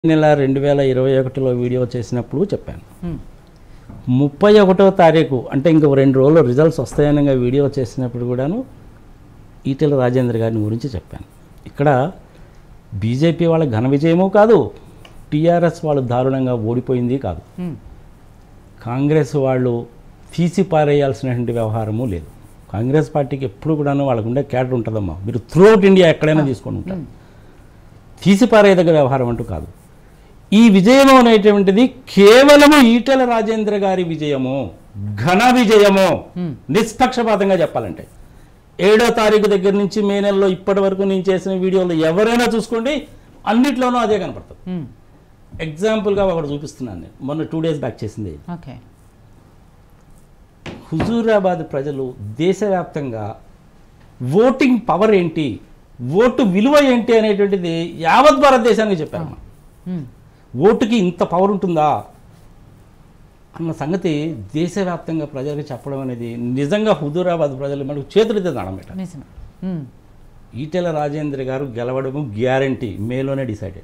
నెల రెండు వేల ఇరవై ఒకటిలో వీడియో చేసినప్పుడు చెప్పాను ఉమ్, ముప్పై ఒకటో తారీఖు అంటే ఇంకో రెండు రోజులు రిజల్ట్స్ వస్తాయనగా వీడియో చేసినప్పుడు కూడాను ఈటెల రాజేంద్ర గారిని గురించి చెప్పాను ఇక్కడ బీజేపీ వాళ్ళ ఘన విజయము కాదు టీఆర్ఎస్ వాళ్ళు దారుణంగా ఓడిపోయింది కాదు ఉమ్, కాంగ్రెస్ వాళ్ళు తీసి పారేయాల్సినటువంటి వ్యవహారము లేదు కాంగ్రెస్ పార్టీకి ఎప్పుడు కూడాను వాళ్ళకు ఉండే క్యాడర్ ఉంటుందమ్మా మీరు త్రూఅవుట్ ఇండియా ఎక్కడైనా తీసుకొని ఉంటారు తీసి పారేయదగ్గ వ్యవహారం అంటూ కాదు ఈ విజయము అనేటువంటిది కేవలము ఈటెల రాజేంద్ర గారి విజయము ఘన విజయము ఉమ్, నిష్పక్షపాతంగా చెప్పాలంటే ఏడో తారీఖు దగ్గర నుంచి మే నెలలో ఇప్పటి వరకు నేను చేసిన వీడియోలు ఎవరైనా చూసుకోండి అన్నిట్లోనూ అదే కనపడుతుంది ఉమ్, ఎగ్జాంపుల్గా ఒకటి చూపిస్తున్నాను నేను మొన్న టూ డేస్ బ్యాక్ చేసింది ఓకే హుజూరాబాద్ ప్రజలు దేశవ్యాప్తంగా ఓటింగ్ పవర్ ఏంటి ఓటు విలువ ఏంటి అనేటువంటిది యావత్ భారతదేశానికి చెప్పారు అమ్మా. ఉమ్, ఓటుకి ఇంత పవర్ ఉంటుందా అన్న సంగతి దేశవ్యాప్తంగా ప్రజలకు చెప్పడం అనేది నిజంగా హుజూరాబాద్ ప్రజలు మనకు చేతులైతే దండం పెట్టారు నిజమే ఉమ్, ఈటెల రాజేంద్ర గారు గెలవడము గ్యారంటీ మేలోనే decided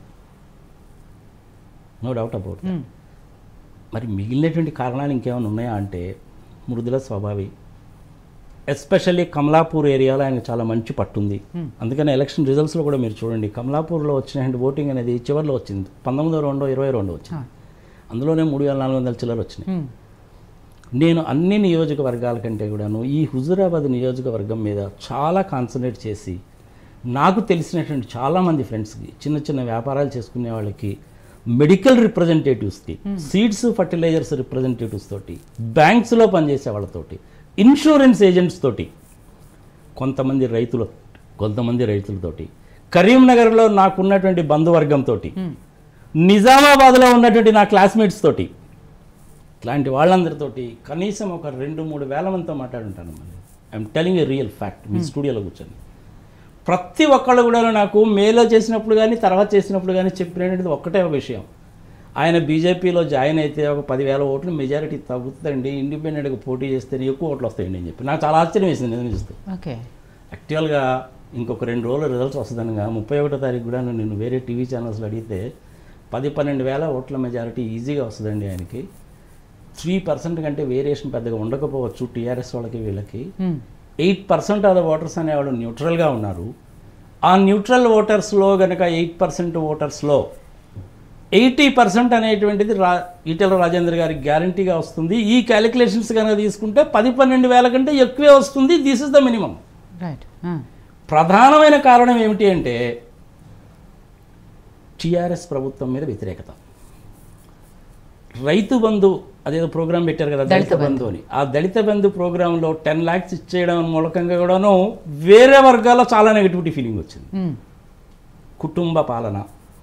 no doubt about um, మరి మిగిలినటువంటి కారణాలు ఇంకేమైనా ఉన్నాయా అంటే మృదుల స్వభావి ఎస్పెషల్లీ కమలాపూర్ ఏరియాలో ఆయనకు చాలా మంచి పట్టుంది Hmm. అందుకని ఎలక్షన్ రిజల్ట్స్లో కూడా మీరు చూడండి కమలాపూర్లో వచ్చిన ఓటింగ్ అనేది చివరిలో వచ్చింది పంతొమ్మిదో రెండో ఇరవై రెండు వచ్చింది ఆ, అందులోనే మూడు వేల నాలుగు వందల చిల్లర వచ్చినాయి ఉమ్, నేను అన్ని నియోజకవర్గాల కంటే కూడాను ఈ హుజూరాబాద్ నియోజకవర్గం మీద చాలా కాన్సన్ట్రేట్ చేసి నాకు తెలిసినటువంటి చాలామంది ఫ్రెండ్స్కి చిన్న చిన్న వ్యాపారాలు చేసుకునే వాళ్ళకి మెడికల్ రిప్రజెంటేటివ్స్కి సీడ్స్ ఫర్టిలైజర్స్ రిప్రజెంటేటివ్స్ తోటి బ్యాంక్స్లో పనిచేసే వాళ్ళతోటి ఇన్సూరెన్స్ ఏజెంట్స్ తోటి కొంతమంది రైతులు కొంతమంది రైతులతోటి కరీంనగర్లో నాకున్నటువంటి బంధువర్గంతో ఉమ్, నిజామాబాద్లో ఉన్నటువంటి నా క్లాస్మేట్స్ తోటి ఇట్లాంటి వాళ్ళందరితోటి కనీసం ఒక రెండు మూడు వేల మందితో మాట్లాడుంటాను మళ్ళీ I'm telling a real fact మీ స్టూడియోలో కూర్చొని ప్రతి ఒక్కళ్ళు కూడా నాకు మేలో చేసినప్పుడు కానీ తర్వాత చేసినప్పుడు కానీ చెప్పినటువంటిది ఒక్కటే ఒక విషయం ఆయన బీజేపీలో జాయిన్ అయితే ఒక పదివేల ఓట్లు మెజారిటీ తగ్గుతుందండి ఇండిపెండెంట్గా పోటీ చేస్తేనే ఎక్కువ ఓట్లు వస్తాయండి అని చెప్పి నాకు చాలా ఆశ్చర్యం వేసింది నిజం చూస్తే ఓకే యాక్చువల్గా ఇంకొక రెండు రోజులు రిజల్ట్స్ వస్తుందనగా ముప్పై ఒకటో తారీఖు కూడా నేను వేరే టీవీ ఛానల్స్లో అడిగితే పది పన్నెండు వేల ఓట్ల మెజారిటీ ఈజీగా వస్తుందండి ఆయనకి త్రీ పర్సెంట్ కంటే వేరియేషన్ పెద్దగా ఉండకపోవచ్చు టీఆర్ఎస్ వాళ్ళకి వీళ్ళకి um, eight percent of the voters అనేవాళ్ళు న్యూట్రల్గా ఉన్నారు ఆ న్యూట్రల్ ఓటర్స్లో కనుక ఎయిట్ పర్సెంట్ ఓటర్స్లో ఎయిటీ పర్సెంట్ అనేటువంటిది రా ఈటెల రాజేంద్ర గారికి గ్యారంటీగా వస్తుంది ఈ క్యాలిక్యులేషన్స్ కనుక తీసుకుంటే పది పన్నెండు వేల కంటే ఎక్కువే వస్తుంది this is the minimum right ఆ, ప్రధానమైన కారణం ఏమిటి అంటే టీఆర్ఎస్ ప్రభుత్వం మీద వ్యతిరేకత రైతు బంధు అదేదో ప్రోగ్రాం పెట్టారు కదా దళిత బంధు అని ఆ దళిత బంధు ప్రోగ్రాంలో టెన్ ల్యాక్స్ ఇచ్చేయడం మూలకంగా కూడాను వేరే వర్గాల్లో చాలా నెగిటివిటీ ఫీలింగ్ వచ్చింది ఉమ్, కుటుంబ పాలన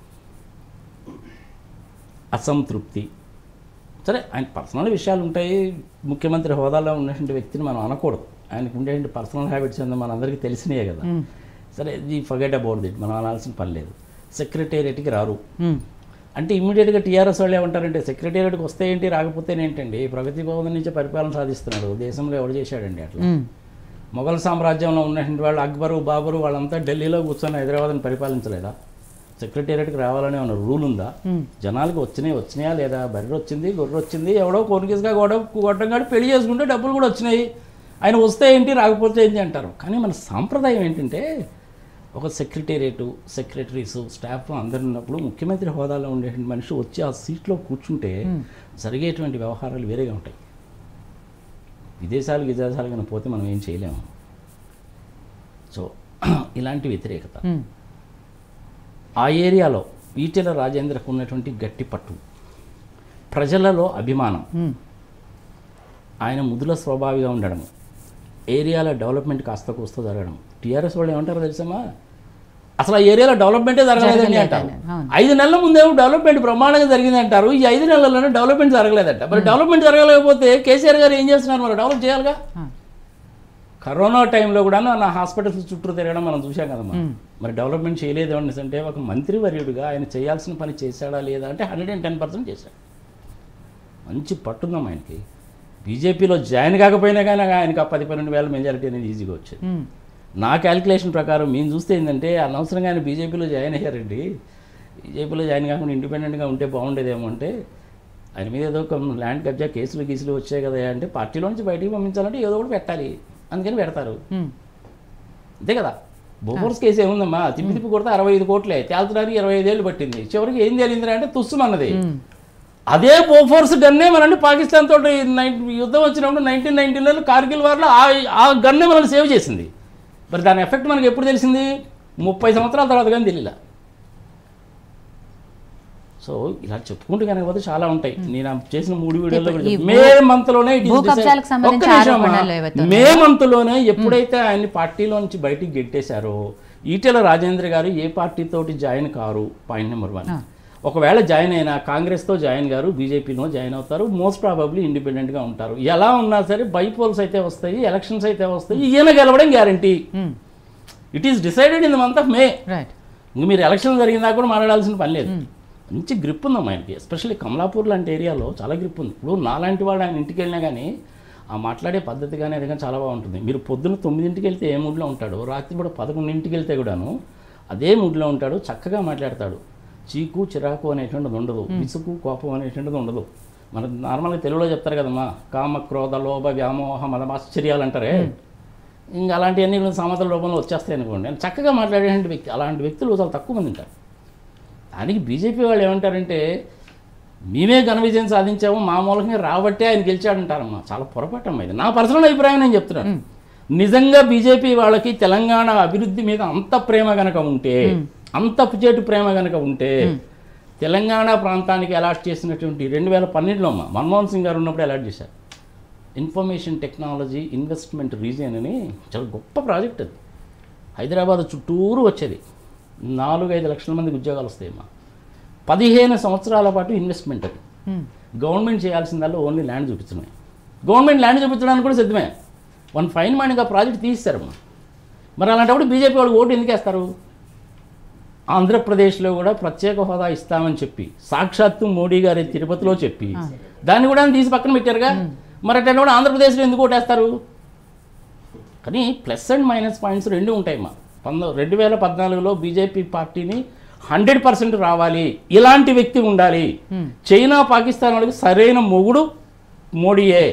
అసంతృప్తి సరే ఆయన పర్సనల్ విషయాలు ఉంటాయి ముఖ్యమంత్రి హోదాలో ఉన్నటువంటి వ్యక్తిని మనం అనకూడదు ఆయనకు ఉండేటువంటి పర్సనల్ హ్యాబిట్స్ ఏందో మనందరికీ తెలిసినాయే కదా ఉమ్, సరే ఇది ఫర్గెట్ అబౌట్ దిట్ మనం అనాల్సిన పని లేదు సెక్రటేరియట్కి రారు ఉమ్, అంటే ఇమ్మీడియట్గా టీఆర్ఎస్ వాళ్ళు ఏమంటారంటే సెక్రటేరియట్కి వస్తే ఏంటి రాకపోతే ఏంటండి ప్రగతి భవన్ నుంచి పరిపాలన సాధిస్తున్నాడు దేశంలో ఎవడు చేశాడండి అట్లా ఉమ్, మొఘల్ సామ్రాజ్యంలో ఉన్నటువంటి వాళ్ళు అక్బరు బాబరు వాళ్ళంతా ఢిల్లీలో కూర్చొని హైదరాబాద్ని పరిపాలించలేదా సెక్రటేరియట్కి రావాలనే ఉన్న రూల్ ఉందా ఉమ్, జనాలకు వచ్చినాయి వచ్చినాయా లేదా బర్రె వచ్చింది గొర్రె వచ్చింది ఎవడో కోరికేసుగా గొడవ గొట్టం కాడి పెళ్లి చేసుకుంటే డబ్బులు కూడా వచ్చినాయి ఆయన వస్తే ఏంటి రాకపోతే ఏంటి అంటారు కానీ మన సాంప్రదాయం ఏంటంటే ఒక సెక్రటేరియట్ సెక్రటరీస్ స్టాఫ్ అందరు ఉన్నప్పుడు ముఖ్యమంత్రి హోదాలో ఉండేటువంటి మనిషి వచ్చి ఆ సీట్లో కూర్చుంటే జరిగేటువంటి వ్యవహారాలు వేరేగా ఉంటాయి విదేశాలు విదేశాలు కన్నా పోతే మనం ఏం చేయలేము సో ఇలాంటి వ్యతిరేకత ఉమ్, ఆ ఏరియాలో ఈటెల రాజేంద్రకు ఉన్నటువంటి గట్టి పట్టు ప్రజలలో అభిమానం ఉమ్, ఆయన ముదుల స్వభావిగా ఉండడం ఏరియాలో డెవలప్మెంట్ కాస్త కూస్త జరగడం టీఆర్ఎస్ వాళ్ళు ఏమంటారో తెలుసమ్మా అసలు ఆ ఏరియాలో డెవలప్మెంటే జరగలేదండి జరగలేదు అంటారు అని, అవును. ఐదు నెలల ముందేమో డెవలప్మెంట్ బ్రహ్మాండంగా జరిగింది అంటారు ఈ ఐదు నెలల్లోనే డెవలప్మెంట్ జరగలేదంట మరి డెవలప్మెంట్ జరగలేకపోతే కేసీఆర్ గారు ఏం చేస్తున్నారు మరి డెవలప్ చేయాలిగా ఆ, కరోనా టైంలో కూడా నా హాస్పిటల్స్ చుట్టూ తిరగడం మనం చూసాం కదమ్మా మరి డెవలప్మెంట్ చేయలేదు అనేసి అంటే ఒక మంత్రివర్యుడిగా ఆయన చేయాల్సిన పని చేశాడా లేదా అంటే హండ్రెడ్ అండ్ టెన్ పర్సెంట్ చేశాడు మంచి పట్టుందమ్మా ఆయనకి బీజేపీలో జాయిన్ కాకపోయినా కానీ ఆయనకి ఆ పది పన్నెండు వేల మెజారిటీ అనేది ఈజీగా వచ్చేది ఉమ్, నా క్యాలిక్యులేషన్ ప్రకారం మేము చూస్తే ఏంటంటే అనవసరంగా ఆయన బీజేపీలో జాయిన్ అయ్యారండి బీజేపీలో జాయిన్ కాకుండా ఇండిపెండెంట్గా ఉంటే బాగుండేదేమో అంటే ఆయన మీద ఏదో కొన్ని ల్యాండ్ కబ్జా కేసులు గీసులు వచ్చాయి కదా అంటే పార్టీలోంచి బయటికి పంపించాలంటే ఏదో ఒకటి పెట్టాలి అందుకని పెడతారు ఉమ్. అంతే కదా బోఫోర్స్ కేసు ఏముందమ్మా తిప్పి తిప్పి కొడితే అరవై ఐదు కోట్లే తేల్చడానికి ఇరవై ఐదేళ్ళు పట్టింది చివరికి ఏం తేలిందిరా అంటే తుస్సుమన్నది ఉమ్. అదే బోఫోర్స్ గన్నే మనల్ని పాకిస్తాన్ తోటి నైన్ యుద్ధం వచ్చినప్పుడు నైన్టీన్ నైన్టీన్లో కార్గిల్ వార్లో ఆ ఆ గన్నే మనల్ని సేవ్ చేసింది మరి దాని ఎఫెక్ట్ మనకి ఎప్పుడు తెలిసింది ముప్పై సంవత్సరాల తర్వాత కానీ తెలియలే సో ఇలా చెప్పుకుంటూ కనుక పోతే చాలా ఉంటాయి నేను ఆ చేసిన మూడు వీడియోలో కూడా ఈ చెప్పాను. మే మంత్ లోనే it is భూ decided- కబ్జాలకు సంబంధించి ఒక్క నిమిషం అమ్మా. ఆరోపణలు ఏవైతే మే మంత్ లోనే ఎప్పుడైతే ఆయన్ని పార్టీలో నుంచి బయటికి గెట్టేశారో ఈటెల రాజేంద్ర గారు ఏ పార్టీ తోటి జాయిన్ కారు పాయింట్ నెంబర్ వన్ ఆ. ఒకవేళ జాయిన్ అయినా కాంగ్రెస్తో జాయిన్ గారు బీజేపీలో జాయిన్ అవుతారు మోస్ట్ ప్రాబబ్లీ ఇండిపెండెంట్గా ఉంటారు ఎలా ఉన్నా సరే బైపోల్స్ అయితే వస్తాయి ఎలక్షన్స్ అయితే వస్తాయి ఈయన గెలవడం guarantee um. It is decided in the month of May right ఇంక మీరు ఎలక్షన్ జరిగిందా కూడా మాట్లాడాల్సిన పని లేదు మంచి గ్రిప్ ఉందమ్మా ఆయనకి ఎస్పెషల్లీ కమలాపూర్ లాంటి ఏరియాలో చాలా గ్రిప్ ఉంది ఇప్పుడు నాలాంటి వాడు ఆయన ఇంటికి వెళ్ళినా కానీ ఆ మాట్లాడే పద్ధతి కానీ అది కానీ చాలా బాగుంటుంది మీరు పొద్దున్న తొమ్మిదింటికి వెళ్తే ఏ మూడ్లో ఉంటాడు రాత్రి కూడా పదకొండింటికి వెళ్తే కూడాను అదే మూడ్లో ఉంటాడు చక్కగా మాట్లాడతాడు చీకు చిరాకు అనేటువంటిది ఉండదు విసుగు కోపం అనేటువంటిది ఉండదు మన నార్మల్గా తెలుగులో చెప్తారు కదమ్మా కామ క్రోధ లోభ వ్యామోహ మదమాశ్చర్యాలు అంటారే ఇంకా అలాంటివన్నీ కూడా సామెతల రూపంలో వచ్చేస్తాయి అనుకోండి ఆయన చక్కగా మాట్లాడే వ్యక్తి అలాంటి వ్యక్తులు చాలా తక్కువ మంది ఉంటారు దానికి బీజేపీ వాళ్ళు ఏమంటారంటే మేమే ఘన విజయం సాధించాము మా మూలంగా రాబట్టే ఆయన గెలిచాడంటారమ్మా చాలా పొరపాటు అమ్మా ఇది నా పర్సనల్ అభిప్రాయం నేను చెప్తున్నాను నిజంగా బీజేపీ వాళ్ళకి తెలంగాణ అభివృద్ధి మీద అంత ప్రేమ గనక ఉంటే అంత పుచేటు ప్రేమ గనక ఉంటే తెలంగాణ ప్రాంతానికి అలాట్ చేసినటువంటి రెండు వేల పన్నెండులో అమ్మా మన్మోహన్ సింగ్ గారు ఉన్నప్పుడు అలాట్ చేశారు ఇన్ఫర్మేషన్ టెక్నాలజీ ఇన్వెస్ట్మెంట్ రీజియన్ అని చాలా గొప్ప ప్రాజెక్ట్ అది హైదరాబాద్ చుట్టూరు వచ్చేది నాలుగు ఐదు లక్షల మందికి ఉద్యోగాలు వస్తాయమ్మా పదిహేను సంవత్సరాల పాటు ఇన్వెస్ట్మెంట్ అది ఉమ్. గవర్నమెంట్ చేయాల్సిందల్లా ఓన్లీ ల్యాండ్ చూపించడమే గవర్నమెంట్ ల్యాండ్ చూపించడానికి కూడా సిద్ధమే వన్ ఫైన్ మైండ్గా ప్రాజెక్ట్ తీస్తారమ్మా మరి అలాంటప్పుడు బీజేపీ వాళ్ళు ఓటు ఎందుకు వేస్తారు ఆంధ్రప్రదేశ్లో కూడా ప్రత్యేక హోదా ఇస్తామని చెప్పి సాక్షాత్తు మోడీ గారి తిరుపతిలో చెప్పి దాన్ని కూడా తీసి పక్కన పెట్టారుగా మరి అట్లా కూడా ఆంధ్రప్రదేశ్లో ఎందుకు ఓటేస్తారు కానీ ప్లస్ అండ్ మైనస్ పాయింట్స్ రెండు ఉంటాయమ్మా పంతొ రెండు వేల పద్నాలుగులో బీజేపీ పార్టీని హండ్రెడ్ పర్సెంట్ రావాలి ఇలాంటి వ్యక్తి ఉండాలి చైనా పాకిస్తాన్ వాళ్ళకి సరైన మొగుడు మోడీయే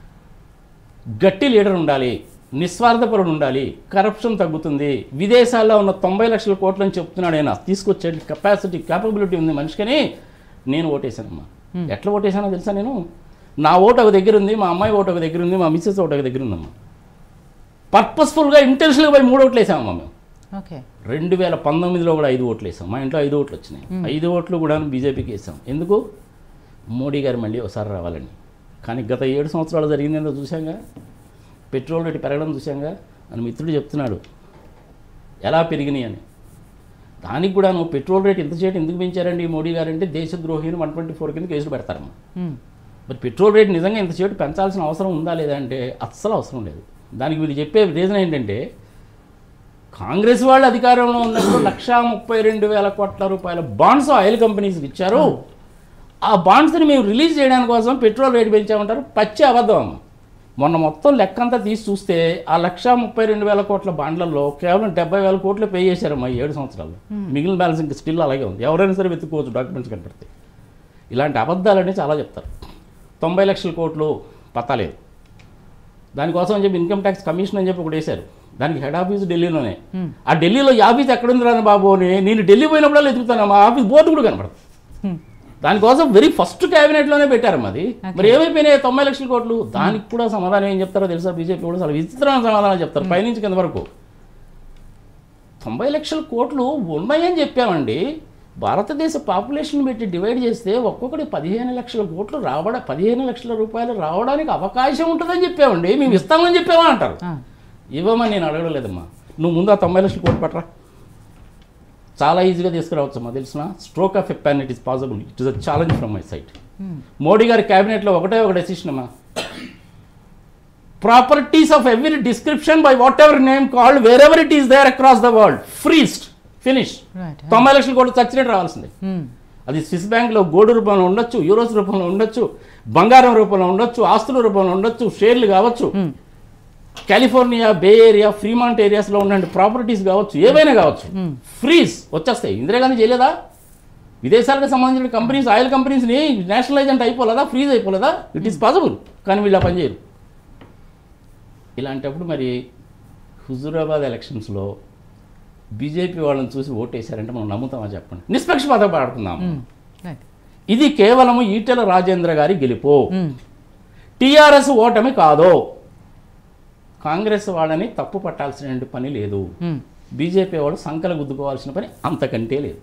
గట్టి లీడర్ ఉండాలి నిస్వార్థపరుడు ఉండాలి కరప్షన్ తగ్గుతుంది విదేశాల్లో ఉన్న తొంభై లక్షల కోట్లని చెప్తున్నాడు ఆయన తీసుకొచ్చే కెపాసిటీ క్యాపబిలిటీ ఉంది మనిషికని నేను ఓటేశానమ్మా ఎట్లా ఓటేశానో తెలుసా నేను నా ఓటు ఒక దగ్గర ఉంది మా అమ్మాయి ఓటు ఒక దగ్గర ఉంది మా మిస్సెస్ ఓటు ఒక దగ్గర ఉందమ్మా పర్పస్ఫుల్గా ఇంటెన్షనల్గా పోయి మూడు ఓట్లు వేసామమ్మా మేము ఓకే రెండు వేల పంతొమ్మిదిలో కూడా ఐదు ఓట్లు వేసాం మా ఇంట్లో ఐదు ఓట్లు వచ్చినాయి ఐదు ఓట్లు కూడా బీజేపీకి వేసాం ఎందుకు మోడీ గారు మళ్ళీ ఒకసారి రావాలని కానీ గత ఏడు సంవత్సరాలు జరిగిందేందో చూసాంగా పెట్రోల్ రేటు పెరగడం చూసాంగా అని మిత్రుడు చెప్తున్నాడు ఎలా పెరిగినాయి అని దానికి కూడా నువ్వు పెట్రోల్ రేట్ ఇంత చేయడం ఎందుకు పెంచారండి ఈ మోడీ గారు అంటే దేశద్రోహి అని వన్ ట్వంటీ ఫోర్ కింద కేసులు పెడతారమ్మా ఉమ్. మరి పెట్రోల్ రేట్ నిజంగా ఇంత చేటు పెంచాల్సిన అవసరం ఉందా లేదా అంటే అస్సలు అవసరం లేదు దానికి వీళ్ళు చెప్పే రీజన్ ఏంటంటే కాంగ్రెస్ వాళ్ళు అధికారంలో ఉన్నప్పుడు లక్షా ముప్పై రెండు వేల కోట్ల రూపాయల బాండ్స్ ఆయిల్ కంపెనీస్కి ఇచ్చారు ఆ బాండ్స్ని మేము రిలీజ్ చేయడానికి కోసం పెట్రోల్ రేటు పెంచామంటారు పచ్చి అబద్ధం అమ్మ. మొన్న మొత్తం లెక్క అంతా తీసి చూస్తే ఆ లక్షా ముప్పై రెండు వేల కోట్ల బాండ్లలో కేవలం డెబ్బై వేల కోట్లు పే చేశారమ్మా ఈ ఏడు సంవత్సరాలు మిగిలిన బ్యాలెన్స్ ఇంకా స్టిల్ అలాగే ఉంది ఎవరైనా సరే వెతుక్కోవచ్చు డాక్యుమెంట్స్ కనపడతాయి ఇలాంటి అబద్ధాలని చాలా చెప్తారు తొంభై లక్షల కోట్లు పత్తాలేదు దానికోసం అని చెప్పి ఇన్కమ్ ట్యాక్స్ కమిషన్ అని చెప్పి ఒకటి వేశారు దానికి హెడ్ ఆఫీస్ ఢిల్లీలోనే ఆ ఢిల్లీలో ఈ ఆఫీస్ ఎక్కడుంది రాని బాబు అని నేను ఢిల్లీ పోయినప్పుడల్లా ఎదుగుతాను మా ఆఫీస్ బోర్డు కూడా కనపడదు ఉమ్. దానికోసం వెరీ ఫస్ట్ క్యాబినెట్లోనే పెట్టారు అది మరి ఏమైపోయినాయి తొంభై లక్షల కోట్లు దానికి కూడా సమాధానం ఏం చెప్తారో తెలుసా బీజేపీ కూడా చాలా విచిత్రమైన సమాధానం చెప్తారు పైనుంచి కింద వరకు తొంభై లక్షల కోట్లు ఉన్నాయని చెప్పామండి భారతదేశ పాపులేషన్ పెట్టి డివైడ్ చేస్తే ఒక్కొక్కటి పదిహేను లక్షల కోట్లు రావడ పదిహేను లక్షల రూపాయలు రావడానికి అవకాశం ఉంటుందని చెప్పామండి మేము ఇస్తామని చెప్పామా అంటారు ఆ. ఇవ్వమని నేను అడగలేదమ్మా నువ్వు ముందు ఆ తొంభై లక్షల కోట్లు పట్టరా చాలా ఈజీగా తీసుకురావచ్చమ్మా తెలిసిన stroke of a pen it is possible it is a challenge from my side Modi గారి క్యాబినెట్లో ఒకటే ఒక డెసిషన్ అమ్మా properties of every description by whatever name called wherever it is there across the world freeze finish right తొంభై లక్షల కోట్లు చచ్చినట్టు రావాల్సిందే ఉమ్. అది స్విస్ బ్యాంక్లో గోల్డ్ రూపంలో ఉండొచ్చు యూరోస్ రూపంలో ఉండొచ్చు బంగారం రూపంలో ఉండొచ్చు ఆస్తుల రూపంలో ఉండొచ్చు షేర్లు కావచ్చు um. California Bay Area Fremont ఏరియాస్లో ఉండే ప్రాపర్టీస్ కావచ్చు ఏవైనా కావచ్చు ఫ్రీజ్ వచ్చేస్తాయి ఇందిరాగాంధీ చేయలేదా విదేశాలకు సంబంధించిన కంపెనీస్ ఆయిల్ కంపెనీస్ని నేషనలైజ్ అంటే అయిపోలేదా ఫ్రీజ్ అయిపోలేదా ఇట్ ఈస్ పాసిబుల్ కానీ వీళ్ళు ఆ పని చేయరు ఇలాంటప్పుడు మరి హుజూరాబాద్ ఎలక్షన్స్లో బీజేపీ వాళ్ళని చూసి ఓటేశారంటే మనం నమ్ముతామా చెప్పండి నిష్పక్షపాతం పాడుకుందాం రైట్ ఇది కేవలం ఈటెల రాజేంద్ర గారి గెలుపు మ్మ్. టీఆర్ఎస్ ఓటమి కాదు కాంగ్రెస్ వాళ్ళని తప్పు పట్టాల్సిన పని లేదు మ్మ్. బీజేపీ వాళ్ళు సంకల గుద్దుకోవాల్సిన పని అంతకంటే లేదు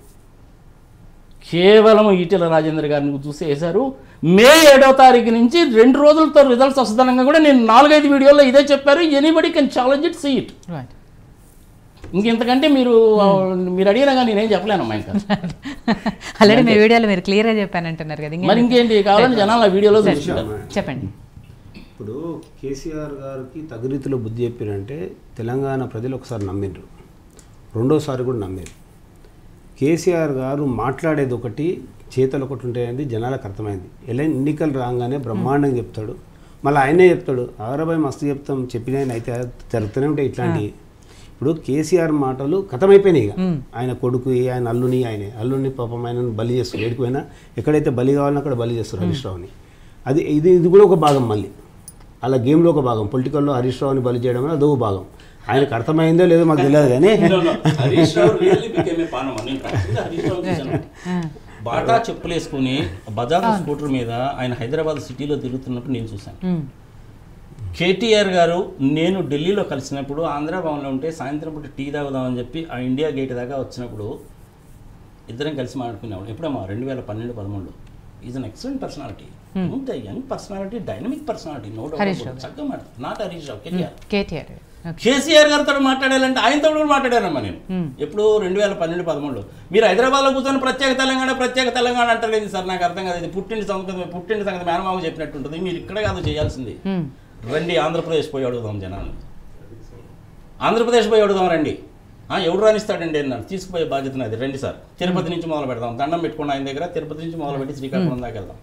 కేవలం ఈటెల రాజేంద్ర గారిని చూసి వేశారు మే ఏడో తారీఖు నుంచి రెండు రోజులతో రిజల్ట్స్ వస్తుందనగా కూడా నేను నాలుగైదు వీడియోల్లో ఇదే చెప్పారు anybody can challenge it see it right ఇంకెంతకంటే మీరు మీరు అడిగినా కానీ నేనేం చెప్పలేనమ్మా ఇంకా ఆల్రెడీ మీ వీడియోలో మీరు క్లియర్గా చెప్పానంటున్నారు కదా మరి ఇంకేం ఇంకేంటి కావాలని జనాలు ఆ వీడియోలో చూసుకుంటారు చెప్పండి ఇప్పుడు కేసీఆర్ గారికి తగు రీతిలో బుద్ధి చెప్పారంటే తెలంగాణ ప్రజలు ఒకసారి నమ్మిండ్రు రెండోసారి కూడా నమ్మారు కేసీఆర్ గారు మాట్లాడేది ఒకటి చేతలు ఒకటి ఉంటాయండి జనాలకు అర్థమైంది ఎలా ఎన్నికలు రాగానే బ్రహ్మాండంగా చెప్తాడు మళ్ళీ ఆయనే చెప్తాడు ఆగరాబాయ్ మస్తు చెప్తాం చెప్పిన ఆయన అయితే జరుగుతూనే ఉంటాయి ఇట్లాంటివి ఇప్పుడు కేసీఆర్ మాటలు కథమైపోయినాయి ఇక ఆయన కొడుకు ఆయన అల్లుని ఆయనే అల్లుని పాపం ఆయనను బలి చేస్తారు ఏడుకుపోయినా ఎక్కడైతే బలి కావాలన్నా అక్కడ బలి చేస్తారు హరీష్ రావుని అది ఇది ఇది కూడా ఒక భాగం మళ్ళీ అలా గేమ్లో ఒక భాగం పొలిటికల్లో హరీష్ రావుని బలి చేయడం అనేది అదొక భాగం ఆయనకు అర్థమైందో లేదో మాకు తెలియదు కానీ హరీష్ రావు really became a పానం. నేను practically హరీష్ రావు చూశాను. బాటా చెప్పులు వేసుకుని బజాజ్ స్కూటర్ మీద ఆయన హైదరాబాద్ సిటీలో తిరుగుతున్నప్పుడు నేను చూశాను మ్మ్. కేటీఆర్ గారు నేను ఢిల్లీలో కలిసినప్పుడు ఆంధ్ర భవన్లో ఉంటే సాయంత్రం పూట టీ తాగుదామని చెప్పి ఆ ఇండియా గేట్ దాకా వచ్చినప్పుడు ఇద్దరం కలిసి మాట్లాడుకునేవాడు ఎప్పుడమ్మా రెండు వేల పన్నెండు పదమూడు ఈజ్ అన్ ఎక్సలెంట్ పర్సనాలిటీ ఇంత young personality dynamic personality no Harish doubt చక్కగా మాట్లాడు నాట్ హరీష్ రావు కేటీఆర్ కేటీఆర్ ఓకే కేసీఆర్ గారితో మాట్లాడాలంటే ఆయనతో కూడా మాట్లాడానమ్మా నేను ఎప్పుడు రెండు వేల పన్నెండు పదమూడులో మీరు హైదరాబాద్లో కూర్చొని ప్రత్యేక తెలంగాణ ప్రత్యేక తెలంగాణ అంటలేదు సార్ నాకు అర్థం కాదు ఇది పుట్టింటి సంగతి పుట్టింటి సంగతి మేనమామ చెప్పినట్టు ఉంటుంది మీరు ఇక్కడ కాదు చేయాల్సింది మ్మ్. రండి ఆంధ్రప్రదేశ్ పోయి అడుగుదాం జనాన్ని ఆంధ్రప్రదేశ్ పోయి అడుగుదాం రండి ఆ, ఎవడు రాణిస్తాడండి అన్నాడు తీసుకుపోయే బాధ్యత నాది రండి సార్ తిరుపతి నుంచి మొదలు పెడదాం దండం పెట్టుకుని ఆయన దగ్గర తిరుపతి నుంచి మొదలు పెట్టి శ్రీకాకుళం దాకా వెళ్దాం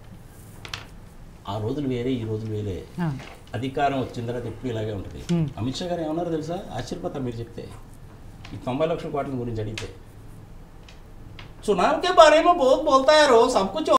ఆ రోజులు వేరే ఈ రోజులు వేరే ఆ. అధికారం వచ్చిన తర్వాత ఎప్పుడు ఇలాగే ఉంటుంది అమిత్ షా గారు ఏమన్నారు తెలుసా ఆశ్చర్యపోతారు మీరు చెప్తే ఈ తొంభై లక్షల కోట్ల గురించి అడిగితే चुनाव के बारे में बहुत बोलता है रोज सब कुछ